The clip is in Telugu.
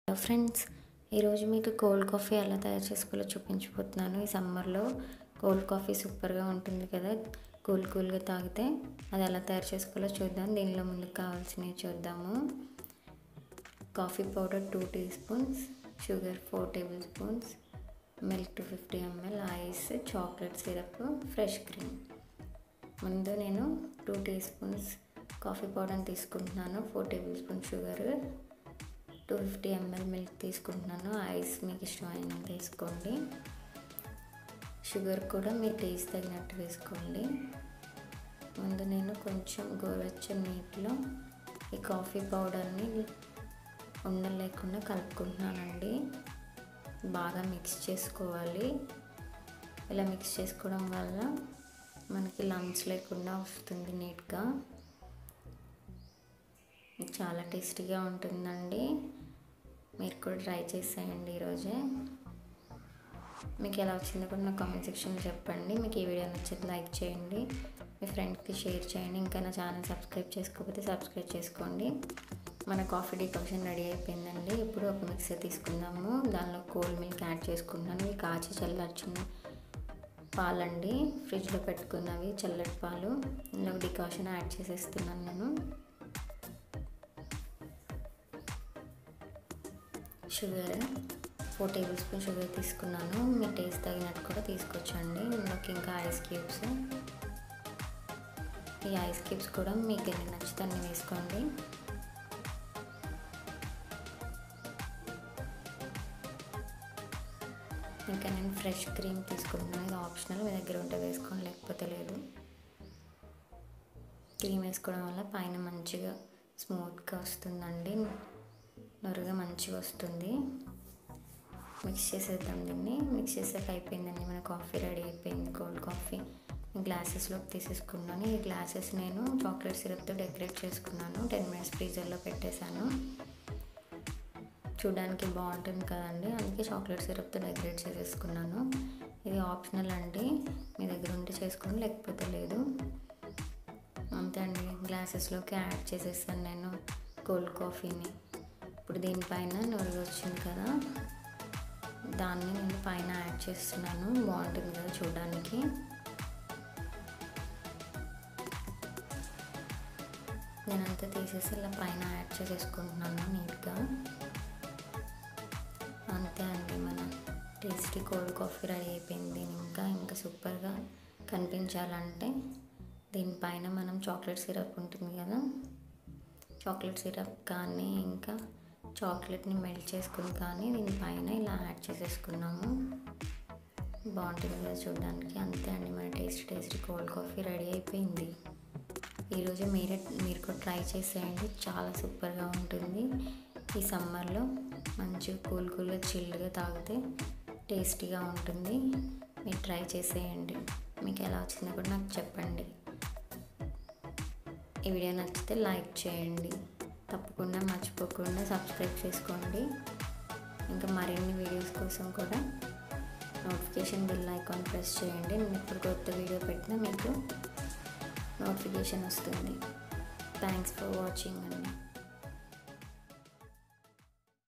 హలో ఫ్రెండ్స్ ఈరోజు మీకు కోల్డ్ కాఫీ ఎలా తయారు చేసుకోవాలో చూపించబోతున్నాను ఈ సమ్మర్లో కోల్డ్ కాఫీ సూపర్గా ఉంటుంది కదా కూల్ కూల్గా తాగితే అది ఎలా తయారు చేసుకోవాలో చూద్దాం దీనిలో ముందుకు కావాల్సినవి చూద్దాము coffee powder two teaspoons sugar four tablespoons milk two fifty ml ice chocolate syrup fresh cream ముందు నేను టూ టీ స్పూన్స్ కాఫీ పౌడర్ని తీసుకుంటున్నాను four tablespoon sugar two fifty ml milk తీసుకుంటున్నాను ఐస్ మీకు ఇష్టమైన తీసుకోండి షుగర్ కూడా మీ టేస్ట్ తగినట్టు వేసుకోండి ముందు నేను కొంచెం గోరువెచ్చని నీటిలో ఈ కాఫీ పౌడర్ని ఉండలు లేకుండా కలుపుకుంటున్నానండి బాగా మిక్స్ చేసుకోవాలి ఇలా మిక్స్ చేసుకోవడం వల్ల మనకి లంగ్స్ లేకుండా వస్తుంది నీట్గా చాలా టేస్టీగా ఉంటుందండి మీరు కూడా ట్రై చేసేయండి ఈరోజే మీకు ఎలా వచ్చిందో కూడా నా కామెంట్ సెక్షన్లో చెప్పండి మీకు ఈ వీడియో నచ్చితే లైక్ చేయండి మీ ఫ్రెండ్స్కి షేర్ చేయండి ఇంకా నా ఛానల్ సబ్స్క్రైబ్ చేసుకోకపోతే సబ్స్క్రైబ్ చేసుకోండి మన కాఫీ డికాక్షన్ రెడీ అయిపోయిందండి ఇప్పుడు ఒక మిక్సర్ తీసుకుందాము దానిలో కోల్డ్ మిల్క్ యాడ్ చేసుకుంటున్నాను ఇవి కాచి చల్లార్చిన పాలండి ఫ్రిడ్జ్లో పెట్టుకున్నవి చల్లటి పాలు ఇందులో డికాషన్ యాడ్ చేసేస్తున్నాను నేను sugar four tablespoon sugar తీసుకున్నాను మీ టేస్ట్ తగినట్టు కూడా తీసుకొచ్చండి ఇందులోకి ఇంకా ఐస్ క్యూబ్స్ ఈ ఐస్ క్యూబ్స్ కూడా మీకు ఎన్ని నచ్చితే అన్ని వేసుకోండి ఇంకా నేను ఫ్రెష్ క్రీమ్ తీసుకుంటున్నాను ఇది ఆప్షనల్ మీ దగ్గర ఉంటే వేసుకోండి లేకపోతే లేదు క్రీమ్ వేసుకోవడం వల్ల పైన మంచిగా స్మూత్గా వస్తుందండి నొరగా మంచిగా వస్తుంది మిక్స్ చేసేద్దాం దీన్ని మిక్స్ చేసాక అయిపోయిందండి మన కాఫీ రెడీ అయిపోయింది కోల్డ్ కాఫీ గ్లాసెస్లోకి తీసేసుకున్నాను ఈ గ్లాసెస్ నేను చాక్లెట్ సిరప్తో డెకరేట్ చేసుకున్నాను టెన్ మినిట్స్ ఫ్రీజర్లో పెట్టేశాను చూడడానికి బాగుంటుంది కదండి అందుకే చాక్లెట్ సిరప్తో డెకరేట్ చేసేసుకున్నాను ఇది ఆప్షనల్ అండి మీ దగ్గర ఉంటే చేసుకోండి లేకపోతే లేదు అంతే అండి గ్లాసెస్లోకి యాడ్ చేసేసాను నేను కోల్డ్ కాఫీని ఇప్పుడు దీనిపైన నొరుగు వచ్చింది కదా దాన్ని నేను పైన యాడ్ చేస్తున్నాను బాగుంటుంది కదా చూడడానికి నేనంతా తీసేసి ఇలా పైన యాడ్ చేసేసుకుంటున్నాను నీట్గా అంతే అండి మన టేస్టీ కోల్డ్ కాఫీ రెడీ అయిపోయింది ఇంకా ఇంకా సూపర్గా కనిపించాలంటే దీనిపైన మనం చాక్లెట్ సిరప్ ఉంటుంది కదా చాక్లెట్ సిరప్ కానీ ఇంకా చాక్లెట్ని మెల్ట్ చేసుకుని కానీ దీనిపైన ఇలా యాడ్ చేసేసుకున్నాము బాగుంటుంది కదా చూడడానికి అంతే అండి మన taste tasty cold coffee ready అయిపోయింది ఈరోజు మీరే మీరు కూడా ట్రై చేసేయండి చాలా సూపర్గా ఉంటుంది ఈ సమ్మర్లో మంచిగా కూల్ కూల్గా చిల్లుగా తాగితే టేస్టీగా ఉంటుంది మీరు ట్రై చేసేయండి మీకు ఎలా వచ్చిందో కూడా నాకు చెప్పండి ఈ వీడియో నచ్చితే లైక్ చేయండి తప్పకుండా మర్చిపోకుండా సబ్స్క్రైబ్ చేసుకోండి ఇంకా మరిన్ని వీడియోస్ కోసం కూడా నోటిఫికేషన్ బిల్ ఐకాన్ ప్రెస్ చేయండి నేను ఇప్పుడు కొత్త వీడియో పెట్టినా మీకు నోటిఫికేషన్ వస్తుంది థ్యాంక్స్ ఫర్ వాచింగ్ అండి